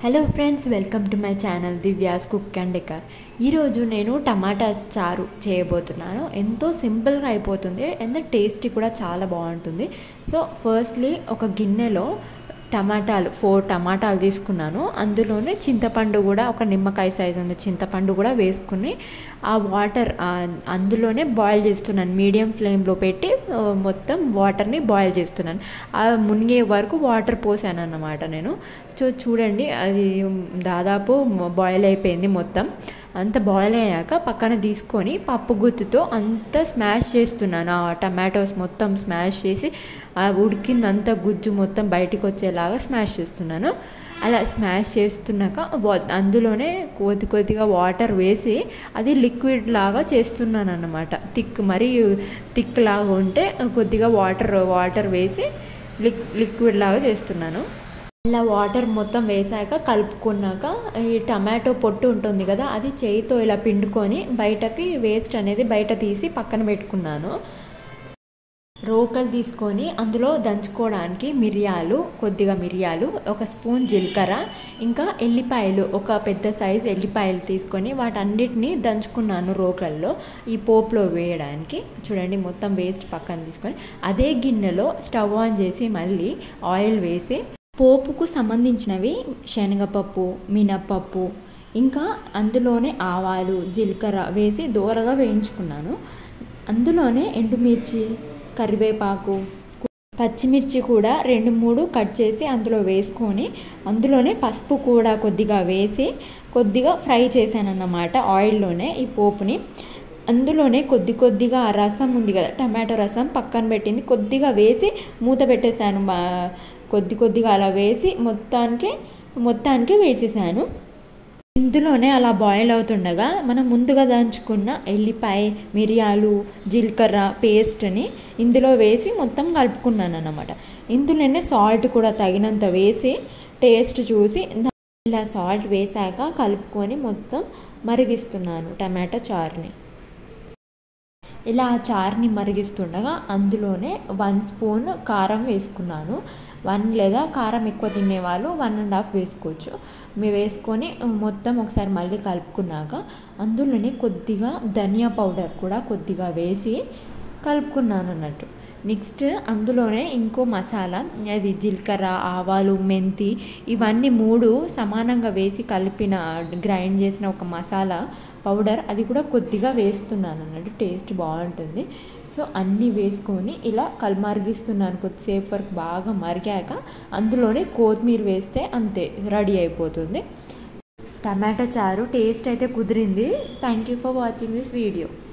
hello friends welcome to my channel Divya's cook and decor ఈరోజు నేను టమాటా చారు చేయబోతున్నాను ఎంతో సింపుల్గా అయిపోతుంది అండ్ టేస్టీ కూడా చాలా బాగుంటుంది సో ఫస్ట్లీ ఒక గిన్నెలో టమాటాలు ఫోర్ టమాటాలు తీసుకున్నాను అందులోనే చింతపండు కూడా ఒక నిమ్మకాయ సైజ్ అంత చింతపండు కూడా వేసుకుని ఆ వాటర్ అందులోనే బాయిల్ చేస్తున్నాను మీడియం ఫ్లేమ్లో పెట్టి ఆ, మొత్తం వాటర్ని బాయిల్ చేస్తున్నాను ఆ మునిగే వరకు వాటర్ పోసాను అన్నమాట నేను సో చూడండి అది దాదాపు బాయిల్ అయిపోయింది మొత్తం అంత బాయిల్ అయ్యాక పక్కన తీసుకొని పప్పు గుత్తుతో అంతా స్మాష్ చేస్తున్నాను ఆ టమాటోస్ మొత్తం స్మాష్ చేసి ఆ ఉడికిందంతా గుజ్జు మొత్తం బయటికి వచ్చేలాగా స్మాష్ చేస్తున్నాను అలా స్మాష్ చేస్తున్నాక వా- అందులోనే కొద్ది కొద్దిగా వాటర్ వేసి అది లిక్విడ్ లాగా చేస్తున్నాను అన్నమాట థిక్ మరీ థిక్ లాగా ఉంటే కొద్దిగా వాటర్ వాటర్ వేసి లిక్ లిక్విడ్ లాగా చేస్తున్నాను ఇలా వాటర్ మొత్తం వేసాక కలుపుకున్నాక ఈ టమాటో పొట్టు ఉంటుంది కదా అది చేయితో ఇలా పిండుకొని బయటకి వేస్ట్ అనేది బయట తీసి పక్కన పెట్టుకున్నాను రోకలు తీసుకొని అందులో దంచుకోవడానికి మిరియాలు కొద్దిగా మిరియాలు ఒక స్పూన్ జీలకర్ర ఇంకా ఎల్లిపాయలు ఒక పెద్ద సైజ్ ఎల్లిపాయలు తీసుకొని వాటన్నిటిని దంచుకున్నాను రోకల్లో ఈ పోపులో వేయడానికి చూడండి మొత్తం వేస్ట్ పక్కన తీసుకొని అదే గిన్నెలో స్టవ్ ఆన్ చేసి మళ్ళీ ఆయిల్ వేసి పోపుకు సంబంధించినవి శనగపప్పు మినప్పప్పు ఇంకా అందులోనే ఆవాలు జీలకర్ర వేసి దూరగా వేయించుకున్నాను అందులోనే ఎండుమిర్చి కరివేపాకు పచ్చిమిర్చి కూడా రెండు మూడు కట్ చేసి అందులో వేసుకొని అందులోనే పసుపు కూడా కొద్దిగా వేసి కొద్దిగా ఫ్రై చేశాను అన్నమాట ఆయిల్లోనే ఈ పోపుని అందులోనే కొద్ది కొద్దిగా ఆ రసం ఉంది కదా టమాటో రసం పక్కన పెట్టింది కొద్దిగా వేసి మూత పెట్టేశాను మా కొద్ది కొద్దిగా అలా వేసి మొత్తానికి మొత్తానికి వేసేసాను ఇందులోనే అలా బాయిల్ అవుతుండగా మనం ముందుగా దంచుకున్న ఎల్లిపాయ మిరియాలు జీలకర్ర పేస్ట్ని ఇందులో వేసి మొత్తం కలుపుకున్నాను అన్నమాట ఇందులోనే సాల్ట్ కూడా తగినంత వేసి టేస్ట్ చూసి దా- ఇలా సాల్ట్ వేసాక కలుపుకొని మొత్తం మరిగిస్తున్నాను టమాటా చారుని ఇలా ఆ చారుని మరిగిస్తుండగా అందులోనే వన్ స్పూన్ కారం వేసుకున్నాను వన్ లేదా కారం ఎక్కువ తినేవాళ్ళు వన్ అండ్ హాఫ్ వేసుకోవచ్చు మేము వేసుకొని మొత్తం ఒకసారి మళ్ళీ కలుపుకున్నాక అందులోనే కొద్దిగా ధనియా పౌడర్ కూడా కొద్దిగా వేసి కలుపుకున్నాను అన్నట్టు నెక్స్ట్ అందులోనే ఇంకో మసాలా అది జీలకర్ర ఆవాలు మెంతి ఇవన్నీ మూడు సమానంగా వేసి కలిపిన గ్రైండ్ చేసిన ఒక మసాలా పౌడర్ అది కూడా కొద్దిగా వేస్తున్నాను అన్నట్టు టేస్ట్ బాగుంటుంది సో అన్నీ వేసుకొని ఇలా కల్ మరిగిస్తున్నాను కొద్దిసేపు వరకు బాగా మరిగాక అందులోనే కొత్తిమీర వేస్తే అంతే రెడీ అయిపోతుంది టమాటా చారు టేస్ట్ అయితే కుదిరింది thank you for watching this video